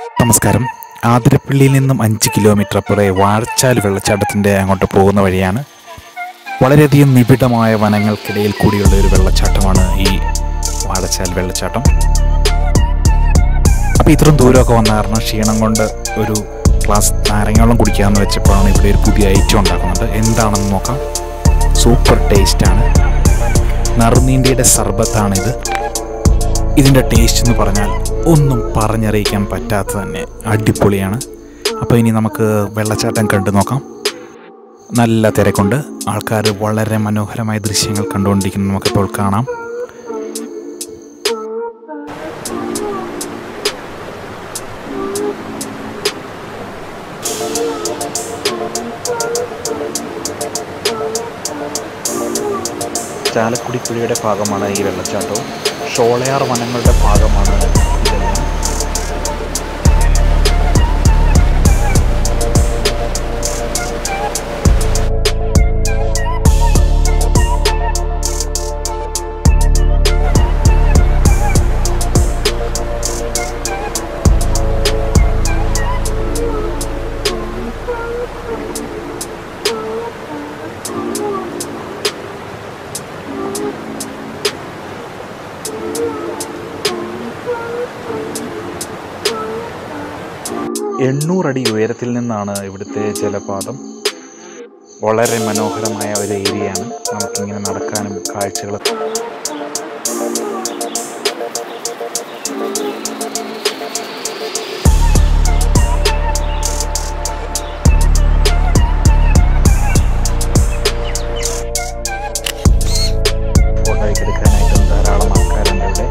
നമസ്കാരം ആതിരപ്പള്ളിയിൽ നിന്നും അഞ്ച് കിലോമീറ്റർ അപ്പുറേ വാഴച്ചാൽ വെള്ളച്ചാട്ടത്തിൻ്റെ അങ്ങോട്ട് പോകുന്ന വഴിയാണ് വളരെയധികം നിബിഡമായ വനങ്ങൾക്കിടയിൽ കൂടിയുള്ള ഒരു വെള്ളച്ചാട്ടമാണ് ഈ വാഴച്ചാൽ വെള്ളച്ചാട്ടം അപ്പോൾ ഇത്രയും ദൂരമൊക്കെ വന്ന കാരണം ക്ഷീണം കൊണ്ട് ഒരു ഗ്ലാസ് നാരങ്ങാവെള്ളം കുടിക്കാമെന്ന് വെച്ചപ്പോഴാണ് ഇവിടെ ഒരു പുതിയ ഐറ്റം ഉണ്ടാക്കുന്നുണ്ട് എന്താണെന്ന് നോക്കാം സൂപ്പർ ടേസ്റ്റാണ് നറുനീണ്ടിയുടെ സർബത്താണിത് ഇതിൻ്റെ ടേസ്റ്റ് എന്ന് പറഞ്ഞാൽ ഒന്നും പറഞ്ഞറിയിക്കാൻ പറ്റാത്ത തന്നെ അടിപൊളിയാണ് അപ്പോൾ ഇനി നമുക്ക് വെള്ളച്ചാട്ടം കണ്ടു നോക്കാം നല്ല തിരക്കുണ്ട് ആൾക്കാർ വളരെ മനോഹരമായ ദൃശ്യങ്ങൾ കണ്ടുകൊണ്ടിരിക്കുന്നത് നമുക്കിപ്പോൾ കാണാം ചാലക്കുടി പുഴയുടെ ഭാഗമാണ് ഈ വെള്ളച്ചാട്ടവും ഷോളയാർ വനങ്ങളുടെ ഭാഗമാണ് ഇതെല്ലാം എണ്ണൂറടി ഉയരത്തിൽ നിന്നാണ് ഇവിടുത്തെ ജലപാതം വളരെ മനോഹരമായ ഒരു ഏരിയയാണ് നമുക്കിങ്ങനെ നടക്കാനും കാഴ്ചകൾ ഫോട്ടോയൊക്കെ എടുക്കാനായിട്ടും ധാരാളം ആൾക്കാരുണ്ട് ഇവിടെ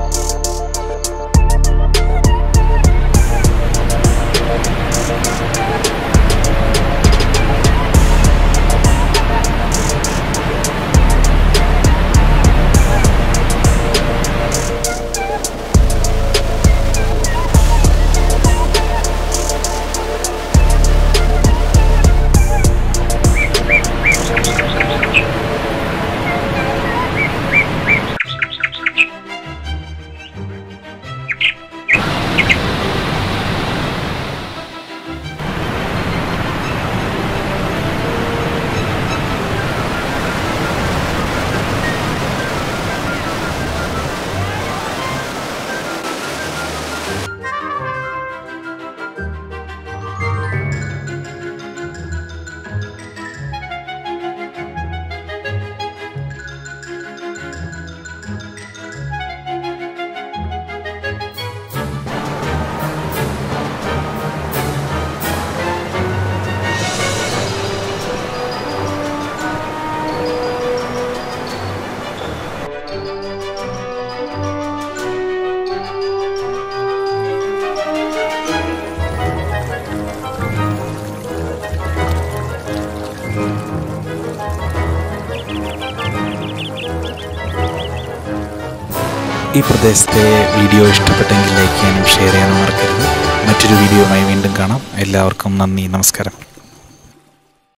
ഈ പ്രദേശത്തെ വീഡിയോ ഇഷ്ടപ്പെട്ടെങ്കിൽ ലൈക്ക് ചെയ്യാനും ഷെയർ ചെയ്യാനും മറക്കരുത് മറ്റൊരു വീഡിയോയുമായി വീണ്ടും കാണാം എല്ലാവർക്കും നന്ദി നമസ്കാരം